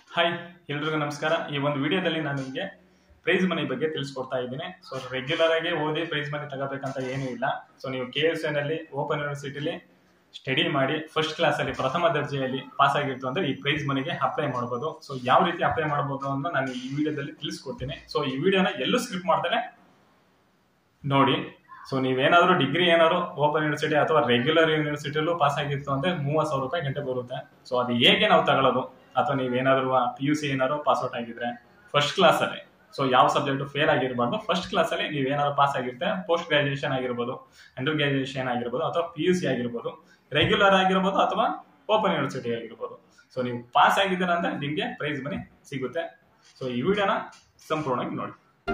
hi ಎಲ್ರಿಗೂ ನಮಸ್ಕಾರ ಈ ಒಂದು ವಿಡಿಯೋದಲ್ಲಿ ನಾನು ನಿಮಗೆ ಪ್ರೈಸ್ ಮನಿ ಬಗ್ಗೆ ತಿಳಿಸ್ಕೊಡ್ತಾ ಇದ್ದೀನಿ ಸೊ ರೆಗ್ಯುಲರ್ ಆಗಿ ಓದಿ ಪ್ರೈಸ್ ಮನಿ ತಗೋಬೇಕಂತ ಏನೂ ಇಲ್ಲ ಸೊ ನೀವು ಕೆ ಎಸ್ ಎನ್ ಓಪನ್ ಯೂನಿವರ್ಸಿಟಿಲಿ ಸ್ಟಡಿ ಮಾಡಿ ಫಸ್ಟ್ ಕ್ಲಾಸಲ್ಲಿ ಪ್ರಥಮ ದರ್ಜೆಯಲ್ಲಿ ಪಾಸ್ ಆಗಿತ್ತು ಅಂದ್ರೆ ಈ ಪ್ರೈಸ್ ಮನಿಗೆ ಅಪ್ಲೈ ಮಾಡ್ಬೋದು ಸೊ ಯಾವ ರೀತಿ ಅಪ್ಲೈ ಮಾಡ್ಬೋದು ಅಂತ ನಾನು ಈ ವಿಡಿಯೋದಲ್ಲಿ ತಿಳಿಸ್ಕೊಡ್ತೀನಿ ಸೊ ಈ ವಿಡಿಯೋನ ಎಲ್ಲೂ ಸ್ಕಿಪ್ ಮಾಡ್ತಾನೆ ನೋಡಿ ಸೊ ನೀವೇನಾದರೂ ಡಿಗ್ರಿ ಏನಾದ್ರು ಓಪನ್ ಯೂನಿವರ್ಸಿಟಿ ಅಥವಾ ರೆಗ್ಯುಲರ್ ಯೂನಿವರ್ಸಿಟಿಲೂ ಪಾಸ್ ಆಗಿತ್ತು ಅಂದ್ರೆ ಮೂವತ್ತು ಸಾವಿರ ರೂಪಾಯಿ ಗಂಟೆ ಬರುತ್ತೆ ಸೊ ಅದು ಹೇಗೆ ನಾವು ತಗೊಳ್ಳೋದು ಅಥವಾ ನೀವೇನಾದ್ರು ಪಿ ಯು ಸಿ ಏನಾದ್ರು ಪಾಸ್ಔಟ್ ಆಗಿದ್ರೆ ಫಸ್ಟ್ ಕ್ಲಾಸಲ್ಲಿ ಸೊ ಯಾವ ಸಬ್ಜೆಕ್ಟ್ ಫೇಲ್ ಆಗಿರಬಾರ್ದು ಫಸ್ಟ್ ಕ್ಲಾಸಲ್ಲಿ ನೀವೇನಾದ್ರು ಪಾಸ್ ಆಗಿರುತ್ತೆ ಪೋಸ್ಟ್ ಗ್ರಾಜುಯೇಷನ್ ಆಗಿರ್ಬೋದು ಅಂಡರ್ ಗ್ರಾಜುಯೇಷನ್ ಆಗಿರ್ಬೋದು ಅಥವಾ ಪಿ ಯು ಸಿ ಆಗಿರ್ಬೋದು ರೆಗ್ಯುಲರ್ ಆಗಿರ್ಬೋದು ಅಥವಾ ಓಪನ್ ಯೂನಿವರ್ಸಿಟಿ ಆಗಿರ್ಬೋದು ಸೊ ನೀವು ಪಾಸ್ ಆಗಿದ್ದೀರಾ ಅಂದ್ರೆ ನಿಮಗೆ ಪ್ರೈಸ್ ಮನಿ ಸಿಗುತ್ತೆ ಸೊ ಈ ವಿಡಿಯೋನ ಸಂಪೂರ್ಣವಾಗಿ ನೋಡಿ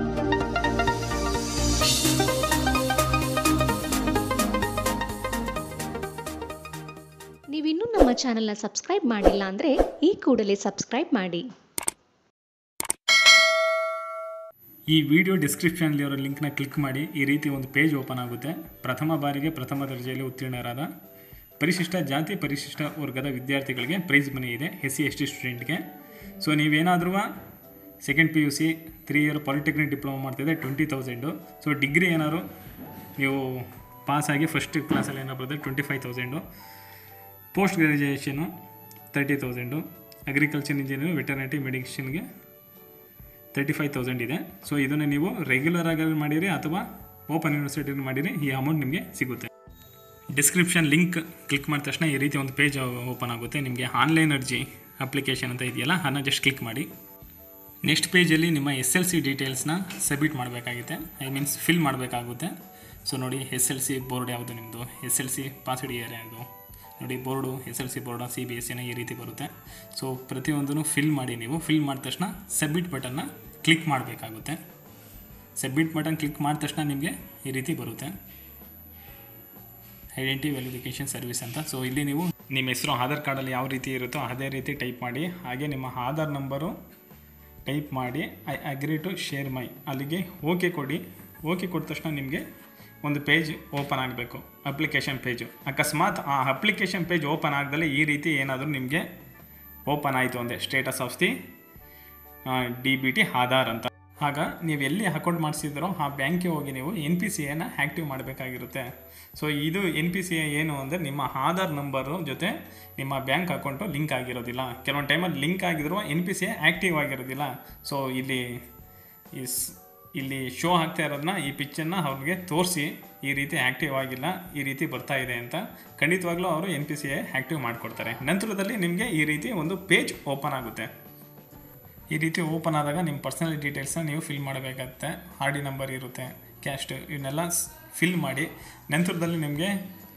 ನೀವಿನ್ನೂ ನಮ್ಮ ಚಾನೆಲ್ನ ಸಬ್ಸ್ಕ್ರೈಬ್ ಮಾಡಿಲ್ಲ ಅಂದರೆ ಈ ಕೂಡಲೇ ಸಬ್ಸ್ಕ್ರೈಬ್ ಮಾಡಿ ಈ ವಿಡಿಯೋ ಡಿಸ್ಕ್ರಿಪ್ಷನಲ್ಲಿರೋ ಲಿಂಕ್ನ ಕ್ಲಿಕ್ ಮಾಡಿ ಈ ರೀತಿ ಒಂದು ಪೇಜ್ ಓಪನ್ ಆಗುತ್ತೆ ಪ್ರಥಮ ಬಾರಿಗೆ ಪ್ರಥಮ ದರ್ಜೆಯಲ್ಲಿ ಉತ್ತೀರ್ಣರಾದ ಪರಿಶಿಷ್ಟ ಜಾತಿ ಪರಿಶಿಷ್ಟ ವರ್ಗದ ವಿದ್ಯಾರ್ಥಿಗಳಿಗೆ ಪ್ರೈಸ್ ಮನಿ ಇದೆ ಎಸ್ ಸಿ ಎಸ್ ಟಿ ಸ್ಟೂಡೆಂಟ್ಗೆ ಸೊ ನೀವೇನಾದರೂ second P U C three year polytechnic diploma ಮಾಡ್ತಿದ್ದೆ ಟ್ವೆಂಟಿ ತೌಸಂಡು ಸೊ ಡಿಗ್ರಿ ಏನಾದ್ರು ನೀವು ಪಾಸಾಗಿ ಫಸ್ಟ್ ಕ್ಲಾಸಲ್ಲಿ ಏನಾರು ಬರೆದ್ರೆ twenty five thousand post graduation thirty thousand agriculture engineer veterinary ಮೆಡಿಷನ್ಗೆ ತರ್ಟಿ ಫೈವ್ ತೌಸಂಡ್ ಇದೆ ಸೊ ಇದನ್ನು ನೀವು ರೆಗ್ಯುಲರ್ ಆಗಿ ಮಾಡಿರಿ ಅಥವಾ ಓಪನ್ ಯೂನಿವರ್ಸಿಟಿಲಿ ಮಾಡಿರಿ ಈ ಅಮೌಂಟ್ ನಿಮಗೆ ಸಿಗುತ್ತೆ ಡಿಸ್ಕ್ರಿಪ್ಷನ್ ಲಿಂಕ್ ಕ್ಲಿಕ್ ಮಾಡಿದ ತಕ್ಷಣ ಈ ರೀತಿ ಒಂದು ಪೇಜ್ ಓಪನ್ ಆಗುತ್ತೆ ನಿಮಗೆ ಆನ್ಲೈನ್ ಅರ್ಜಿ ಅಪ್ಲಿಕೇಶನ್ ಅಂತ ಇದೆಯಲ್ಲ ಅದನ್ನ ಜಸ್ಟ್ ಕ್ಲಿಕ್ ಮಾಡಿ ನೆಕ್ಸ್ಟ್ ಪೇಜಲ್ಲಿ ನಿಮ್ಮ ಎಸ್ ಎಲ್ ಸಿ ಡೀಟೇಲ್ಸ್ನ ಸಬ್ಮಿಟ್ ಮಾಡಬೇಕಾಗುತ್ತೆ ಐ ಮೀನ್ಸ್ ಫಿಲ್ ಮಾಡಬೇಕಾಗುತ್ತೆ ಸೊ ನೋಡಿ ಎಸ್ ಎಲ್ ಸಿ ಬೋರ್ಡ್ ಯಾವುದು ನಿಮ್ಮದು S L C password year ಯಾವುದು ನೋಡಿ board S L C board C B S ಸಿನ ಈ ರೀತಿ ಬರುತ್ತೆ ಸೊ ಪ್ರತಿಯೊಂದನ್ನು ಫಿಲ್ ಮಾಡಿ ನೀವು ಫಿಲ್ ಮಾಡಿದ ತಕ್ಷಣ ಸಬ್ಮಿಟ್ ಬಟನ್ನ ಕ್ಲಿಕ್ ಮಾಡಬೇಕಾಗುತ್ತೆ ಸಬ್ಮಿಟ್ ಬಟನ್ ಕ್ಲಿಕ್ ಮಾಡಿದ ತಕ್ಷಣ ನಿಮಗೆ ಈ ರೀತಿ ಬರುತ್ತೆ ಐಡೆಂಟಿ ವೆರಿಫಿಕೇಷನ್ ಸರ್ವಿಸ್ ಅಂತ ಸೊ ಇಲ್ಲಿ ನೀವು ನಿಮ್ಮ ಹೆಸರು ಆಧಾರ್ ಕಾರ್ಡಲ್ಲಿ ಯಾವ ರೀತಿ ಇರುತ್ತೋ ಅದೇ ರೀತಿ ಟೈಪ್ ಮಾಡಿ ಹಾಗೆ ನಿಮ್ಮ ಆಧಾರ್ ನಂಬರು ಟೈಪ್ ಮಾಡಿ I agree to share my ಅಲ್ಲಿಗೆ ಓಕೆ ಕೊಡಿ ಓಕೆ ಕೊಟ್ಟ ತಕ್ಷಣ ನಿಮಗೆ ಒಂದು ಪೇಜ್ ಓಪನ್ ಆಗಬೇಕು ಅಪ್ಲಿಕೇಶನ್ ಪೇಜು ಅಕಸ್ಮಾತ್ ಆ ಅಪ್ಲಿಕೇಶನ್ ಪೇಜ್ ಓಪನ್ ಆಗದಲ್ಲೇ ಈ ರೀತಿ ಏನಾದರೂ ನಿಮಗೆ ಓಪನ್ ಆಯಿತು ಅಂದರೆ status of the D B T Aadhaar ಅಂತ ಆಗ ನೀವು ಎಲ್ಲಿ ಅಕೌಂಟ್ ಮಾಡಿಸಿದ್ರೋ ಆ ಬ್ಯಾಂಕಿಗೆ ಹೋಗಿ ನೀವು ಎನ್ ಪಿ ಸಿ ಎನ ಆ್ಯಕ್ಟಿವ್ ಮಾಡಬೇಕಾಗಿರುತ್ತೆ ಸೊ ಇದು ಎನ್ ಪಿ ಸಿ ಎ ಏನು ಅಂದರೆ ನಿಮ್ಮ ಆಧಾರ್ ನಂಬರು ಜೊತೆ ನಿಮ್ಮ ಬ್ಯಾಂಕ್ ಅಕೌಂಟು ಲಿಂಕ್ ಆಗಿರೋದಿಲ್ಲ ಕೆಲವೊಂದು ಟೈಮಲ್ಲಿ ಲಿಂಕ್ ಆಗಿದ್ರು N P C A active ಆಗಿರೋದಿಲ್ಲ ಸೊ ಇಲ್ಲಿ ಇಸ್ ಇಲ್ಲಿ ಶೋ ಆಗ್ತಾ ಇರೋದನ್ನ ಈ ಪಿಚ್ಚನ್ನು ಅವ್ರಿಗೆ ತೋರಿಸಿ ಈ ರೀತಿ ಆ್ಯಕ್ಟಿವ್ ಆಗಿಲ್ಲ ಈ ರೀತಿ ಬರ್ತಾ ಇದೆ ಅಂತ ಖಂಡಿತವಾಗ್ಲೂ ಅವರು N P C A active ಮಾಡಿಕೊಡ್ತಾರೆ ನಂತರದಲ್ಲಿ ನಿಮಗೆ ಈ ರೀತಿ ಒಂದು ಪೇಜ್ ಓಪನ್ ಆಗುತ್ತೆ ಈ ರೀತಿ ಓಪನ್ ಆದಾಗ ನಿಮ್ಮ ಪರ್ಸನಲ್ ಡೀಟೇಲ್ಸ್ನ ನೀವು ಫಿಲ್ ಮಾಡಬೇಕಾಗುತ್ತೆ ಆರ್ ಡಿ ನಂಬರ್ ಇರುತ್ತೆ ಕ್ಯಾಸ್ಟ್ ಇವನ್ನೆಲ್ಲ ಫಿಲ್ ಮಾಡಿ ನಂತರದಲ್ಲಿ ನಿಮಗೆ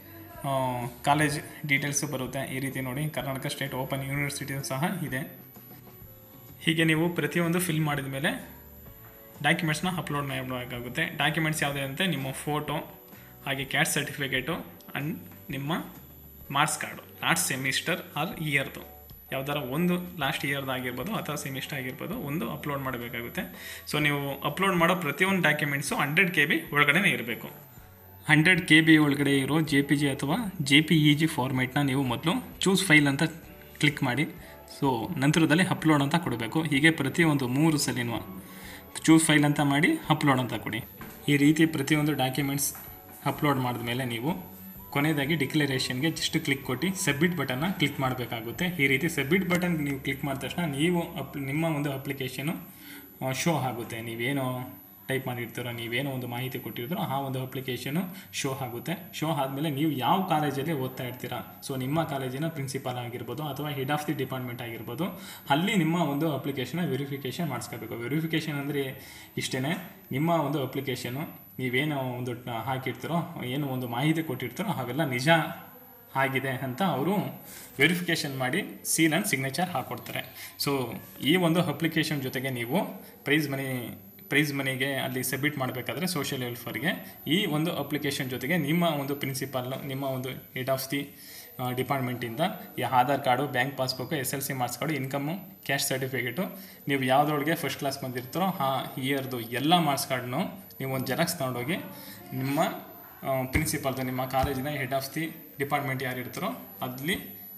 ಕಾಲೇಜ್ ಡೀಟೇಲ್ಸು ಬರುತ್ತೆ ಈ ರೀತಿ ನೋಡಿ ಕರ್ನಾಟಕ ಸ್ಟೇಟ್ ಓಪನ್ ಯೂನಿವರ್ಸಿಟಿ ಸಹ ಇದೆ ಹೀಗೆ ನೀವು ಪ್ರತಿಯೊಂದು ಫಿಲ್ ಮಾಡಿದ ಮೇಲೆ ಡಾಕ್ಯುಮೆಂಟ್ಸ್ನ ಅಪ್ಲೋಡ್ ಮಾಡಬೇಕಾಗುತ್ತೆ ಡಾಕ್ಯುಮೆಂಟ್ಸ್ ಯಾವುದೇ ಅಂತ ನಿಮ್ಮ ಫೋಟೋ ಹಾಗೆ ಕ್ಯಾಸ್ಟ್ ಸರ್ಟಿಫಿಕೇಟು ಆ್ಯಂಡ್ ನಿಮ್ಮ marks card last semester or ಇಯರ್ದು ಯಾವ್ದಾರ ಒಂದು ಲಾಸ್ಟ್ ಇಯರ್ದು ಆಗಿರ್ಬೋದು ಅಥವಾ ಸೆಮಿಸ್ಟರ್ ಆಗಿರ್ಬೋದು ಒಂದು ಅಪ್ಲೋಡ್ ಮಾಡಬೇಕಾಗುತ್ತೆ ಸೊ ನೀವು ಅಪ್ಲೋಡ್ ಮಾಡೋ ಪ್ರತಿಯೊಂದು ಡಾಕ್ಯುಮೆಂಟ್ಸು ಹಂಡ್ರೆಡ್ ಕೆ ಬಿ ಒಳಗಡೆ ಇರಬೇಕು ಹಂಡ್ರೆಡ್ ಕೆ ಬಿ ಒಳಗಡೆ ಇರೋ ಜೆ ಪಿ ಜಿ ಅಥವಾ ಜೆ ಪಿ ಇ ಜಿ ಫಾರ್ಮೇಟ್ನ ನೀವು ಮೊದಲು ಚೂಸ್ ಫೈಲ್ ಅಂತ ಕ್ಲಿಕ್ ಮಾಡಿ ಸೊ ನಂತರದಲ್ಲಿ ಅಪ್ಲೋಡ್ ಅಂತ ಕೊಡಬೇಕು ಹೀಗೆ ಪ್ರತಿಯೊಂದು ಮೂರು ಸಲಿನೂ ಚೂಸ್ ಫೈಲ್ ಅಂತ ಮಾಡಿ ಅಪ್ಲೋಡ್ ಅಂತ ಕೊಡಿ ಈ ರೀತಿ ಪ್ರತಿಯೊಂದು ಡಾಕ್ಯುಮೆಂಟ್ಸ್ ಅಪ್ಲೋಡ್ ಮಾಡಿದ್ಮೇಲೆ ನೀವು ಕೊನೆಯದಾಗಿ ಡಿಕ್ಲರೇಷನ್ಗೆ ಜಸ್ಟ್ ಕ್ಲಿಕ್ ಕೊಟ್ಟು ಸಬ್ಮಿಟ್ ಬಟನ್ನ ಕ್ಲಿಕ್ ಮಾಡಬೇಕಾಗುತ್ತೆ ಈ ರೀತಿ ಸಬ್ಮಿಟ್ ಬಟನ್ ನೀವು ಕ್ಲಿಕ್ ಮಾಡಿದ ತಕ್ಷಣ ನೀವು ಅಪ್ ನಿಮ್ಮ ಒಂದು ಅಪ್ಲಿಕೇಶನು ಶೋ ಆಗುತ್ತೆ ನೀವೇನು ಟೈಪ್ ಮಾಡಿರ್ತೀರೋ ನೀವೇನೋ ಒಂದು ಮಾಹಿತಿ ಕೊಟ್ಟಿರ್ತೀರೋ ಆ ಒಂದು ಅಪ್ಲಿಕೇಶನು ಶೋ ಆಗುತ್ತೆ ಶೋ ಆದಮೇಲೆ ನೀವು ಯಾವ ಕಾಲೇಜಲ್ಲಿ ಓದ್ತಾ ಇರ್ತೀರಾ ಸೊ ನಿಮ್ಮ ಕಾಲೇಜಿನ ಪ್ರಿನ್ಸಿಪಾಲ್ ಆಗಿರ್ಬೋದು ಅಥವಾ ಹೆಡ್ ಆಫ್ ದಿ ಡಿಪಾರ್ಟ್ಮೆಂಟ್ ಆಗಿರ್ಬೋದು ಅಲ್ಲಿ ನಿಮ್ಮ ಒಂದು ಅಪ್ಲಿಕೇಶನ್ ವೆರಿಫಿಕೇಷನ್ ಮಾಡಿಸ್ಕೋಬೇಕು ವೆರಿಫಿಕೇಷನ್ ಅಂದರೆ ಇಷ್ಟೇ ನಿಮ್ಮ ಒಂದು ಅಪ್ಲಿಕೇಶನು ನೀವೇನು ಒಂದು ಹಾಕಿರ್ತೀರೋ ಏನು ಒಂದು ಮಾಹಿತಿ ಕೊಟ್ಟಿರ್ತೀರೋ ಅವೆಲ್ಲ ನಿಜ ಆಗಿದೆ ಅಂತ ಅವರು ವೆರಿಫಿಕೇಷನ್ ಮಾಡಿ ಸೀಲ್ ಆ್ಯಂಡ್ ಸಿಗ್ನೇಚರ್ ಹಾಕ್ಕೊಡ್ತಾರೆ ಸೊ ಈ ಒಂದು ಅಪ್ಲಿಕೇಶನ್ ಜೊತೆಗೆ ನೀವು ಪ್ರೈಸ್ ಮನಿ ಪ್ರೈಸ್ ಮನಿಗೆ ಅಲ್ಲಿ ಸಬ್ಮಿಟ್ ಮಾಡಬೇಕಾದ್ರೆ ಸೋಷಿಯಲ್ ವೆಲ್ಫೇರ್ಗೆ ಈ ಒಂದು ಅಪ್ಲಿಕೇಶನ್ ಜೊತೆಗೆ ನಿಮ್ಮ ಒಂದು ಪ್ರಿನ್ಸಿಪಾಲ್ ನಿಮ್ಮ ಒಂದು ಹೆಡ್ ಆಫ್ ದಿ ಡಿಪಾರ್ಟ್ಮೆಂಟಿಂದ ಈ Aadhaar card bank passbook S L C marks card income caste certificate ನೀವು ಯಾವುದ್ರೊಳಗೆ ಫಸ್ಟ್ ಕ್ಲಾಸ್ ಬಂದಿರ್ತೀರೋ ಆ ಇಯರ್ದು ಎಲ್ಲ ಮಾರ್ಕ್ಸ್ ಕಾರ್ಡ್ನು ನೀವು ಒಂದು ಜೆರಾಕ್ಸ್ ತೊಗೊಂಡೋಗಿ ನಿಮ್ಮ ಪ್ರಿನ್ಸಿಪಾಲ್ದು ನಿಮ್ಮ ಕಾಲೇಜಿನ ಹೆಡ್ ಆಫ್ ದಿ ಡಿಪಾರ್ಟ್ಮೆಂಟ್ ಯಾರು ಇರ್ತಾರೋ ಅಲ್ಲಿ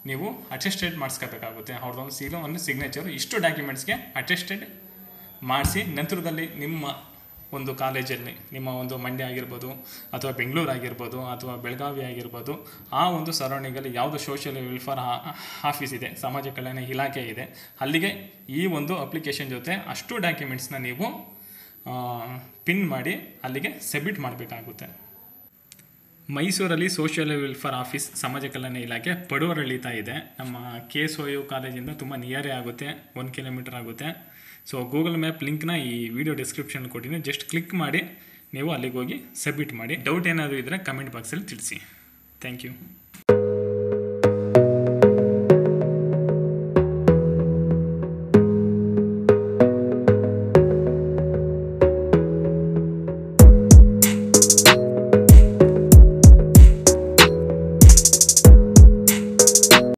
ನೀವು ಅಟೆಸ್ಟೆಡ್ ಮಾಡಿಸ್ಕೋಬೇಕಾಗುತ್ತೆ ಅವ್ರದ್ದೊಂದು ಸೀಲು ಒಂದು ಸಿಗ್ನೇಚರು ಇಷ್ಟು ಡಾಕ್ಯುಮೆಂಟ್ಸ್ಗೆ ಅಟೆಸ್ಟೆಡ್ ಮಾಡಿಸಿ ನಂತರದಲ್ಲಿ ನಿಮ್ಮ ಒಂದು ಕಾಲೇಜಲ್ಲಿ ನಿಮ್ಮ ಒಂದು ಮಂಡ್ಯ ಆಗಿರ್ಬೋದು ಅಥವಾ ಬೆಂಗಳೂರು ಆಗಿರ್ಬೋದು ಅಥವಾ ಬೆಳಗಾವಿ ಆಗಿರ್ಬೋದು ಆ ಒಂದು ಸರೌಂಡಿಂಗಲ್ಲಿ ಯಾವುದು ಸೋಷಿಯಲ್ ವೆಲ್ಫೇರ್ ಆಫೀಸ್ ಇದೆ ಸಮಾಜ ಕಲ್ಯಾಣ ಇಲಾಖೆ ಇದೆ ಅಲ್ಲಿಗೆ ಈ ಒಂದು ಅಪ್ಲಿಕೇಶನ್ ಜೊತೆ ಅಷ್ಟು ಡಾಕ್ಯುಮೆಂಟ್ಸ್ನ ನೀವು ಪಿನ್ ಮಾಡಿ ಅಲ್ಲಿಗೆ ಸಬ್ಮಿಟ್ ಮಾಡಬೇಕಾಗುತ್ತೆ ಮೈಸೂರಲ್ಲಿ ಸೋಷಿಯಲ್ ವೆಲ್ಫೇರ್ ಆಫೀಸ್ ಸಮಾಜ ಕಲ್ಯಾಣ ಇಲಾಖೆ ಪಡುವರಳಿತಾ ಇದೆ ನಮ್ಮ ಕೆ ಎಸ್ ಒ ಯು ಕಾಲೇಜಿಂದ ತುಂಬ ನಿಯರೇ ಆಗುತ್ತೆ ಒನ್ ಕಿಲೋಮೀಟರ್ ಆಗುತ್ತೆ ಸೊ ಗೂಗಲ್ ಮ್ಯಾಪ್ ಲಿಂಕ್ನ ಈ ವಿಡಿಯೋ ಡಿಸ್ಕ್ರಿಪ್ಷನ್ ಕೊಟ್ಟಿನಿ ಜಸ್ಟ್ ಕ್ಲಿಕ್ ಮಾಡಿ ನೀವು ಅಲ್ಲಿಗೆ ಹೋಗಿ ಸಬ್ಮಿಟ್ ಮಾಡಿ ಡೌಟ್ ಏನಾದರೂ ಇದ್ದರೆ ಕಮೆಂಟ್ ಬಾಕ್ಸಲ್ಲಿ ತಿಳಿಸಿ ಥ್ಯಾಂಕ್ ಯು